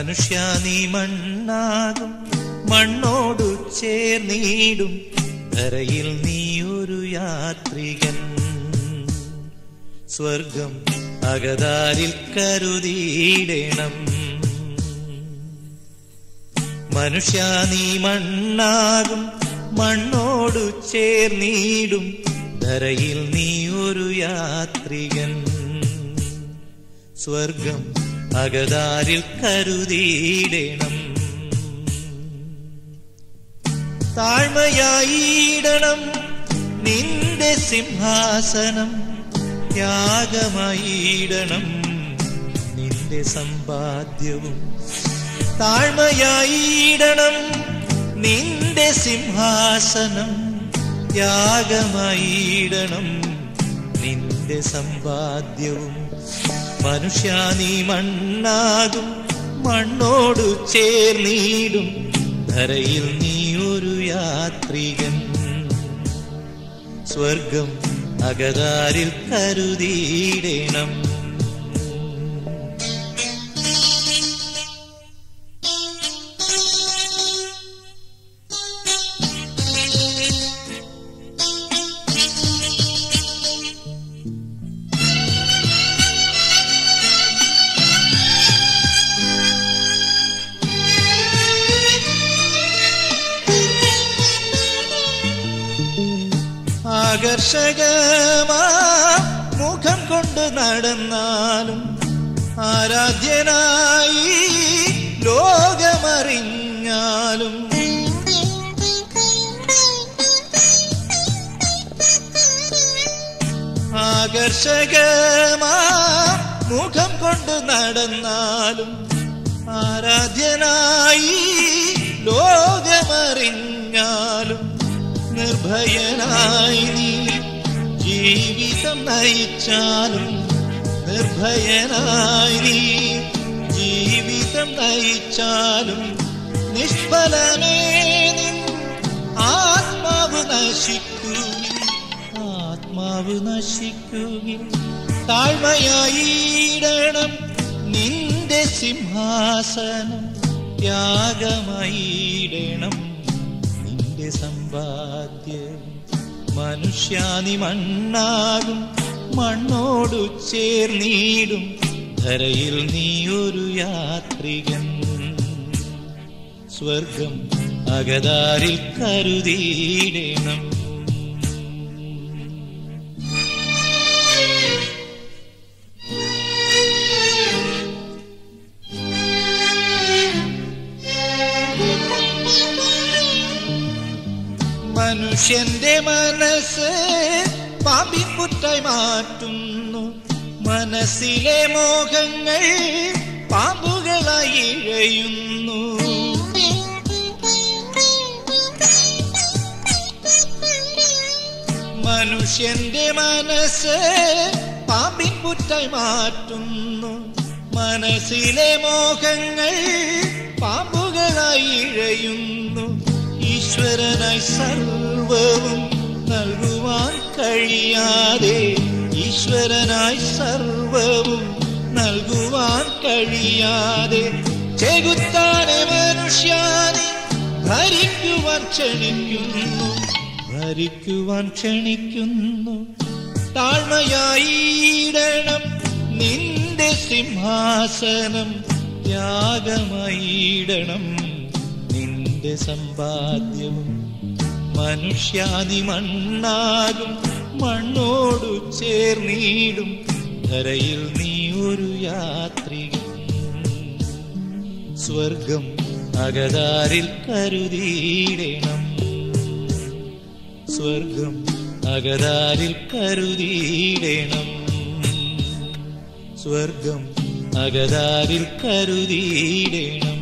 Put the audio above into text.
മനുഷ്യ നീ മണ്ണാകും മണ്ണോടു ചേർന്നീടും ധരയിൽ നീ ഒരു യാത്രികൻ സ്വർഗം അകതാരിൽ കരുതിയിടണം മനുഷ്യ നീ മണ്ണാകും മണ്ണോടു ചേർന്നീടും ധരയിൽ നീ ഒരു യാത്രികൻ സ്വർഗം അകതാരിൽ കരുതിയിടണം താഴ്മയായിടണം നിന്റെ സിംഹാസനം ത്യാഗമായിടണം നിന്റെ സമ്പാദ്യവും താഴ്മയായിടണം നിന്റെ സിംഹാസനം ത്യാഗമായിടണം നിന്റെ സമ്പാദ്യവും മനുഷ്യ നീ മണ്ണാകും മണ്ണോടു ചേർന്നീടും ധരയിൽ നീ ഒരു യാത്രികൻ സ്വർഗം അകതാരിൽ കരുതിയിടണം ആകർഷകമാ മുഖം കൊണ്ട് നടന്നാലും ആരാധ്യനായി ലോകമറിഞ്ഞാലും ആകർഷകമാ മുഖം കൊണ്ട് നടന്നാലും ആരാധ്യനായി ലോകമറിഞ്ഞാലും നിർഭയനായി നീ ജീവിതം നയിച്ചാലും നിർഭയനായി നീ ജീവിതം നയിച്ചാലും നിഷ്ഫലമേ നിൻ ആത്മാവ് നശിക്കുകയും ആത്മാവ് നശിക്കുകയും താഴ്മയായിടണം നിന്റെ സിംഹാസനം ത്യാഗമായിടണം നിന്റെ സമ്പാദ്യം മനുഷ്യാനി മണ്ണാകും മണ്ണോടു ചേർന്നീടും ധരയിൽ നീ ഒരു യാത്രികൻ സ്വർഗം അകതാരിൽ കരുതിയിടണം മനുഷ്യന്റെ മനസ്സ് പാമ്പിൻപുറ്റായി മാറ്റുന്നു മനസ്സിലെ മോഹങ്ങൾ പാമ്പുകളായി ഇഴയുന്നു മനുഷ്യന്റെ മനസ്സ് പാമ്പിൻപുറ്റായി മാറ്റുന്നു മനസ്സിലെ മോഹങ്ങൾ പാമ്പുകളായി ഇഴയുന്നു ഈശ്വരനായി സർവവും നൽകുവാൻ കഴിയാതെ ഈശ്വരനായി സർവവും നൽകുവാൻ കഴിയാതെ ചെകുത്താനെ മനുഷ്യാനെ ഭരിക്കുവാൻ ക്ഷണിക്കുന്നു ഭരിക്കുവാൻ ക്ഷണിക്കുന്നു താഴ്മയായിടണം നിന്റെ സിംഹാസനം ത്യാഗമായിടണം നിന്റെ സമ്പാദ്യവും മനുഷ്യാനി മണ്ണാകും മണ്ണോടു ചേർന്നീടും ധരയിൽ നീ ഒരു യാത്രികൻ സ്വർഗം അകതാരിൽ കരുതിയിടണം സ്വർഗം അകതാരിൽ കരുതിയിടണം സ്വർഗം അകതാരിൽ കരുതിയിടണം